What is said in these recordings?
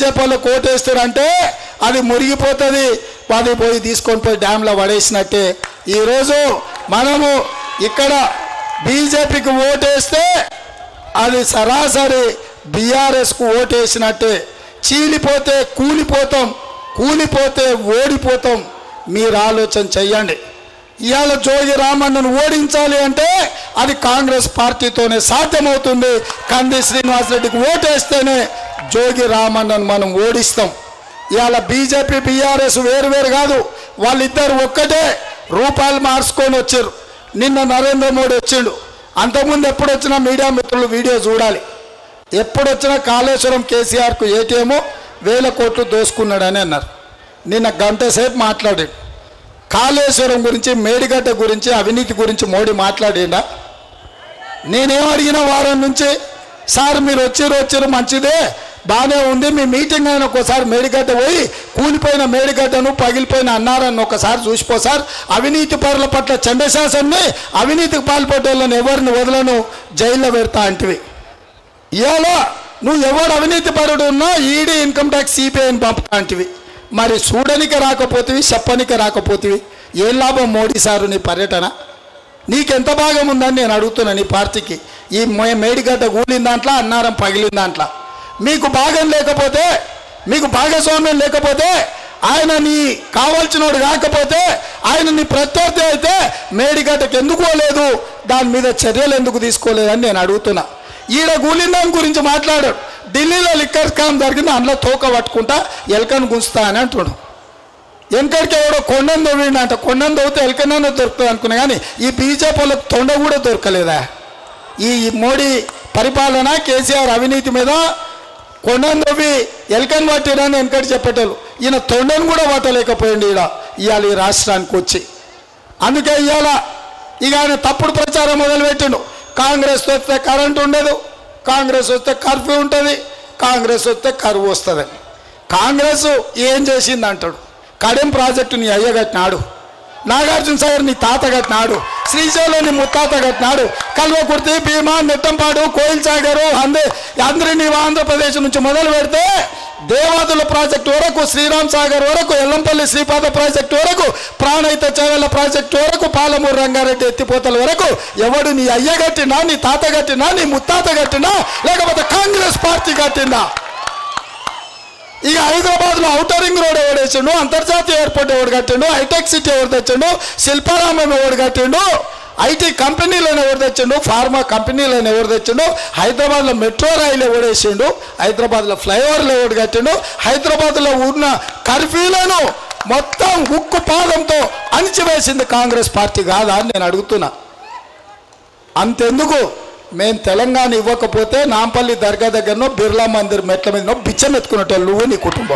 BJP వాళ్ళకి ఓటేస్తారంటే అది మురిగిపోతుంది అది పోయి తీసుకొని పోయి డ్యాంలో పడేసినట్టే ఈరోజు మనము ఇక్కడ బీజేపీకి ఓటేస్తే అది సరాసరి బీఆర్ఎస్కు ఓటేసినట్టే చీలిపోతే కూలిపోతాం కూలిపోతే ఓడిపోతాం మీరు ఆలోచన చెయ్యండి ఇవాళ జోగి రామన్నను ఓడించాలి అంటే అది కాంగ్రెస్ పార్టీతోనే సాధ్యమవుతుంది కంది శ్రీనివాసరెడ్డికి ఓటేస్తేనే జోగి రామన్నను మనం ఓడిస్తాం ఇవాళ బీజేపీ బీఆర్ఎస్ వేరు వేరు కాదు వాళ్ళిద్దరు ఒక్కటే రూపాయలు మార్చుకొని వచ్చారు నిన్న నరేంద్ర మోడీ వచ్చిండు అంతకుముందు ఎప్పుడు వచ్చినా మీడియా మిత్రులు వీడియో చూడాలి ఎప్పుడు వచ్చినా కాళేశ్వరం కేసీఆర్కు ఏటీఎం వేల కోట్లు దోసుకున్నాడని అన్నారు నిన్న గంట సేపు మాట్లాడాడు కాళేశ్వరం గురించి మేడిగడ్డ గురించి అవినీతి గురించి మోడీ మాట్లాడిండా నేనేం అడిగిన వారం నుంచి సార్ మీరు వచ్చారు వచ్చారు మంచిదే బాగానే ఉంది మీ మీటింగ్ అయిన ఒకసారి మేడిగడ్డ పోయి కూలిపోయిన మేడిగడ్డను పగిలిపోయిన అన్నారని ఒకసారి చూసిపో సార్ అవినీతి పరుల పట్ల చండశాసన్ని అవినీతికి పాల్పడ్డోళ్ళని ఎవరిని వదలను జైల్లో పెడతా అంటివి ఇవాళ నువ్వు ఎవడు అవినీతి పరుడు ఉన్నా ఈడీ ఇన్కమ్ ట్యాక్స్ సిపిఐని పంపుతా అంటివి మరి చూడనికి రాకపోతివి చెప్పనికి రాకపోతివి ఏం లాభం మోడీ సారు నీ పర్యటన నీకెంత భాగం ఉందని నేను అడుగుతున్నా నీ పార్టీకి ఈ మే- మేడిగడ్డ కూలిన దాంట్లో అన్నారం పగిలిన దాంట్లో మీకు భాగం లేకపోతే మీకు భాగస్వామ్యం లేకపోతే ఆయన నీ కావాల్సినోడు కాకపోతే ఆయన నీ ప్రత్యర్థి అయితే మేడిగడ్డకి ఎందుకు పోలేదు దాని మీద చర్యలు ఎందుకు తీసుకోలేదని నేను అడుగుతున్నా ఈడ కూలిన దాని గురించి మాట్లాడాడు ఢిల్లీలో లిక్కర్ స్కామ్ జరిగింది అందులో తోక పట్టుకుంటా ఎలకను గుంచుతా అని అంటున్నాడు వెనకడికి ఎవడో కొండను తవ్విండంట కొండను తవ్వితే ఎలకనన్నా దొరుకుతుంది అనుకున్నా కానీ ఈ బీజేపీ వాళ్ళకి తొండ కూడా దొరకలేదా ఈ మోడీ పరిపాలన కేసీఆర్ అవినీతి మీద కొండను తవ్వి ఎలకను పట్టిరని వెనకటి చెప్పేటోళ్ళు ఈయన తొండను కూడా పట్టలేకపోయింది ఈడ ఇవాళ ఈ రాష్ట్రానికి వచ్చి అందుకే ఇవాళ ఇక ఆయన తప్పుడు ప్రచారం మొదలుపెట్టిండు కాంగ్రెస్ వస్తే కరెంట్ ఉండదు కాంగ్రెస్ వస్తే కర్ఫ్యూ ఉంటుంది కాంగ్రెస్ వస్తే కరువు వస్తుందని కాంగ్రెస్ ఏం చేసింది అంటాడు కడెం ప్రాజెక్టు నీ అయ్య కట్టినాడు నాగార్జున సాగర్ నీ తాత కట్టినాడు శ్రీశైలం నీ ముత్తాత కట్టినాడు కల్వకుర్తి భీమా నెట్టంపాడు కోయిల్ సాగరు అందే అందరినీ ఆంధ్రప్రదేశ్ నుంచి మొదలు పెడితే దేవాదుల ప్రాజెక్టు వరకు శ్రీరామ్ సాగర్ వరకు ఎల్లంపల్లి శ్రీపాద ప్రాజెక్టు వరకు ప్రాణహిత చేవెళ్ళ ప్రాజెక్టు వరకు పాలమూరు రంగారెడ్డి ఎత్తిపోతల వరకు ఎవడు నీ అయ్య కట్టినా నీ తాత కట్టినా నీ ముత్తాత కట్టినా లేకపోతే కాంగ్రెస్ పార్టీ కట్టిందా ఇక హైదరాబాద్ లో ఔటర్ రింగ్ రోడ్ ఎవడు వేసిండు అంతర్జాతీయ ఎయిర్పోర్ట్ ఎవడు కట్టిండు హైటెక్ సిటీ ఎవరు తెచ్చిండు శిల్పారామం ఎవడు కట్టిండు ఐటీ కంపెనీలను ఎవరు తెచ్చిండు ఫార్మా కంపెనీలను ఎవరు తెచ్చిండు హైదరాబాద్ లో మెట్రో రైలు ఎవడు వేసిండు హైదరాబాద్ లో ఫ్లైఓవర్లు ఎవడు కట్టిండు హైదరాబాద్ లో ఉన్న కర్ఫ్యూలను మొత్తం ఉక్కు పాదంతో అణిచివేసింది కాంగ్రెస్ పార్టీ కాదా అని నేను అడుగుతున్నా అంతెందుకు మేము తెలంగాణ ఇవ్వకపోతే నాంపల్లి దర్గా దగ్గరనో బిర్లా మందిర్ మెట్ల మీదనో బిచ్చం ఎత్తుకునేటోళ్ళు నువ్వు నీ కుటుంబం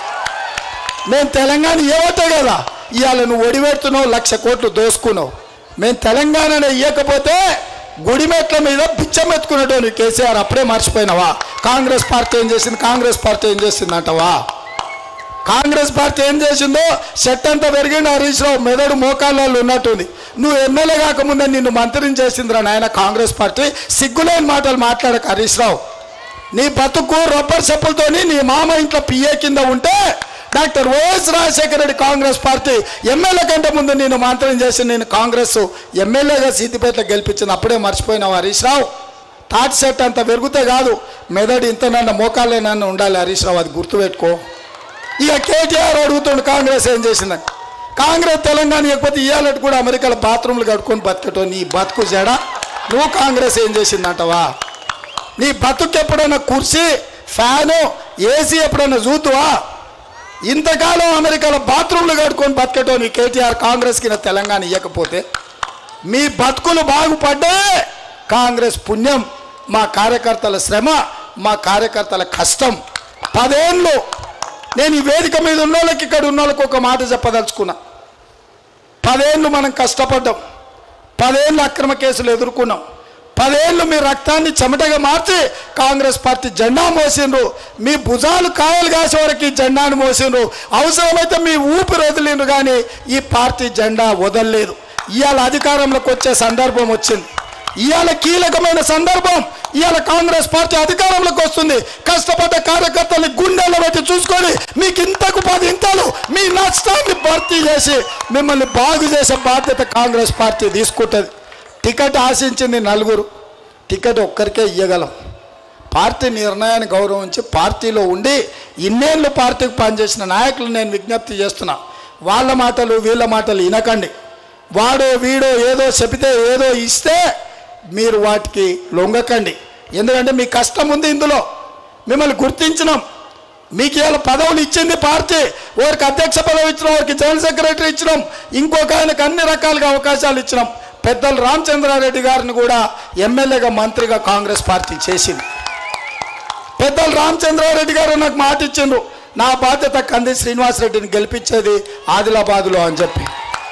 మేము తెలంగాణ ఇవ్వతే కదా ఇవాళ నువ్వు ఒడిపెడుతున్నావు లక్ష కోట్లు దోసుకున్నావు మేము తెలంగాణను ఇవ్వకపోతే గుడిమెట్ల మీద బిచ్చం ఎత్తుకునేటోళ్ళు కేసీఆర్ అప్పుడే మర్చిపోయినావా కాంగ్రెస్ పార్టీ ఏం చేసింది కాంగ్రెస్ పార్టీ ఏం చేసింది అంటావా కాంగ్రెస్ పార్టీ ఏం చేసిందో సెట్ అంతా పెరిగింది హరీష్ రావు మెదడు మోకాళ్ళలో ఉన్నట్టుంది నువ్వు ఎమ్మెల్యే కాకముందే నిన్ను మంత్రిని చేసిందిరా నాయన కాంగ్రెస్ పార్టీ సిగ్గులేని మాటలు మాట్లాడక హరీష్ రావు నీ బతుకు రబ్బర్ చెప్పులతోని నీ మామ ఇంట్లో పిఏ కింద ఉంటే doctor YS Rajasekhara Reddy Congress party MLA కంటే ముందు నేను మంత్రం చేసి నేను కాంగ్రెస్ ఎమ్మెల్యేగా సీతిపేట గెలిపించింది అప్పుడే మర్చిపోయినావు హరీష్ రావు తాటి సెట్ అంత పెరిగితే కాదు మెదడు ఇంత నన్న మోకాళ్ళే నన్ను ఉండాలి హరీష్ రావు అది గుర్తుపెట్టుకో ఇక కేటీఆర్ అడుగుతుండు కాంగ్రెస్ ఏం చేసిందని కాంగ్రెస్ తెలంగాణ ఇవ్వకపోతే ఇవాళ కూడా అమెరికాలో బాత్రూమ్లు కట్టుకొని బతకటం నీ బతుకు జడ నువ్వు కాంగ్రెస్ ఏం చేసిందంటవా నీ బతుకు ఎప్పుడైనా కుర్చీ ఫ్యాను ఏసీ ఎప్పుడైనా చూతువా ఇంతకాలం అమెరికాలో బాత్రూమ్లు కట్టుకొని బతకటం నీ కేటీఆర్ కాంగ్రెస్ కింద తెలంగాణ ఇవ్వకపోతే మీ బతుకులు బాగుపడ్డే కాంగ్రెస్ పుణ్యం మా కార్యకర్తల శ్రమ మా కార్యకర్తల కష్టం పదేళ్ళు నేను ఈ వేదిక మీద ఉన్న వాళ్ళకి ఇక్కడ ఉన్న వాళ్ళకి ఒక మాట చెప్పదలుచుకున్నా పదేళ్ళు మనం కష్టపడ్డాం పదేళ్ళు అక్రమ కేసులు ఎదుర్కొన్నాం పదేళ్ళు మీ రక్తాన్ని చెమటగా మార్చి కాంగ్రెస్ పార్టీ జెండా మోసిండ్రు మీ భుజాలు కాయలు కాసే వరకు ఈ జెండాను మోసిండ్రు అవసరమైతే మీ ఊపిరి వదిలిండ్రు కానీ ఈ పార్టీ జెండా వదలలేదు ఇవాళ అధికారంలోకి వచ్చే సందర్భం వచ్చింది ఇవాళ కీలకమైన సందర్భం ఇవాళ కాంగ్రెస్ పార్టీ అధికారంలోకి వస్తుంది కష్టపడ్డ కార్యకర్తల్ని గుండెల్లో పెట్టి చూసుకొని మీకు ఇంతకు పది ఇంతలు మీ నష్టాన్ని భర్తీ చేసి మిమ్మల్ని బాగు చేసే బాధ్యత కాంగ్రెస్ పార్టీ తీసుకుంటుంది టికెట్ ఆశించింది నలుగురు టికెట్ ఒక్కరికే ఇవ్వగలం పార్టీ నిర్ణయాన్ని గౌరవించి పార్టీలో ఉండి ఇన్నేళ్ళు పార్టీకి పనిచేసిన నాయకులు నేను విజ్ఞప్తి చేస్తున్నా వాళ్ళ మాటలు వీళ్ళ మాటలు వినకండి వాడో వీడో ఏదో చెబితే ఏదో ఇస్తే మీరు వాటికి లొంగకండి ఎందుకంటే మీ కష్టం ఉంది ఇందులో మిమ్మల్ని గుర్తించినాం మీకు ఇవాళ పదవులు ఇచ్చింది పార్టీ వారికి అధ్యక్ష పదవి ఇచ్చినాం వారికి జనరల్ సెక్రటరీ ఇచ్చినాం ఇంకొక ఆయనకు అన్ని రకాలుగా అవకాశాలు ఇచ్చినాం పెద్దలు రామచంద్రారెడ్డి గారిని కూడా ఎమ్మెల్యేగా మంత్రిగా కాంగ్రెస్ పార్టీ చేసింది పెద్దలు రామచంద్రారెడ్డి గారు నాకు మాట ఇచ్చిండ్రు నా బాధ్యత కంది శ్రీనివాసరెడ్డిని గెలిపించేది ఆదిలాబాదులో అని చెప్పి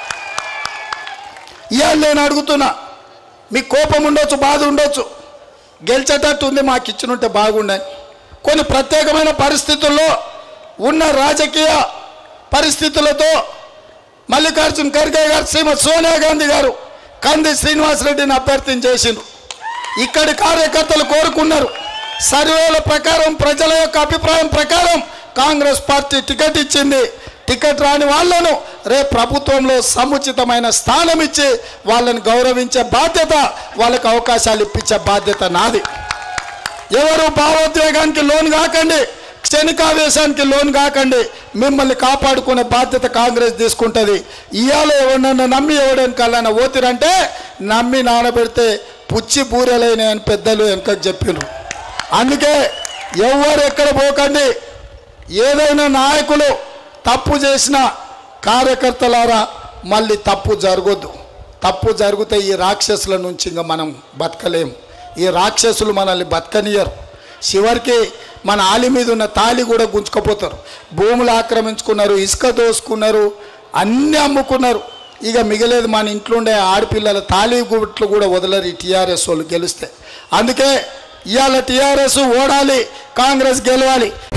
ఇవాళ నేను అడుగుతున్నా మీకు కోపం ఉండొచ్చు బాధ ఉండొచ్చు గెలిచేటట్టు ఉంది మాకు ఇచ్చినుంటే బాగుండని కొన్ని ప్రత్యేకమైన పరిస్థితుల్లో ఉన్న రాజకీయ పరిస్థితులతో మల్లికార్జున్ ఖర్గే గారు శ్రీమతి సోనియా గాంధీ గారు కంది శ్రీనివాసరెడ్డిని అభ్యర్థన చేసిండ్రు ఇక్కడి కార్యకర్తలు కోరుకున్నారు సర్వేల ప్రకారం ప్రజల యొక్క అభిప్రాయం ప్రకారం కాంగ్రెస్ పార్టీ టికెట్ ఇచ్చింది టికెట్ రాని వాళ్ళను రేపు ప్రభుత్వంలో సముచితమైన స్థానం ఇచ్చి వాళ్ళని గౌరవించే బాధ్యత వాళ్ళకి అవకాశాలు ఇప్పించే బాధ్యత నాది ఎవరు భావోద్వేగానికి లోన్ కాకండి క్షణికావేశానికి లోన్ కాకండి మిమ్మల్ని కాపాడుకునే బాధ్యత కాంగ్రెస్ తీసుకుంటుంది ఇవాళ ఎవడన్నా నమ్మి ఎవడని కళ్ళన ఓతిరంటే నమ్మి నానబెడితే పుచ్చి బూరెలైన అని పెద్దలు వెనకకు చెప్పినారు అందుకే ఎవరు ఎక్కడ పోకండి ఏదైనా నాయకులు తప్పు చేసిన కార్యకర్తలారా మళ్ళీ తప్పు జరగొద్దు తప్పు జరిగితే ఈ రాక్షసుల నుంచి ఇంకా మనం బతకలేము ఈ రాక్షసులు మనల్ని బతకనియరు చివరికి మన ఆలి మీద ఉన్న తాళి కూడా గుంజుకపోతారు భూములు ఆక్రమించుకున్నారు ఇసుక దోసుకున్నారు అన్నీ అమ్ముకున్నారు ఇక మిగలేదు మన ఇంట్లో ఉండే ఆడపిల్లల తాళి గుట్లు కూడా వదలరు ఈ టీఆర్ఎస్ వాళ్ళు గెలిస్తే అందుకే ఇవాళ టీఆర్ఎస్ ఓడాలి కాంగ్రెస్ గెలవాలి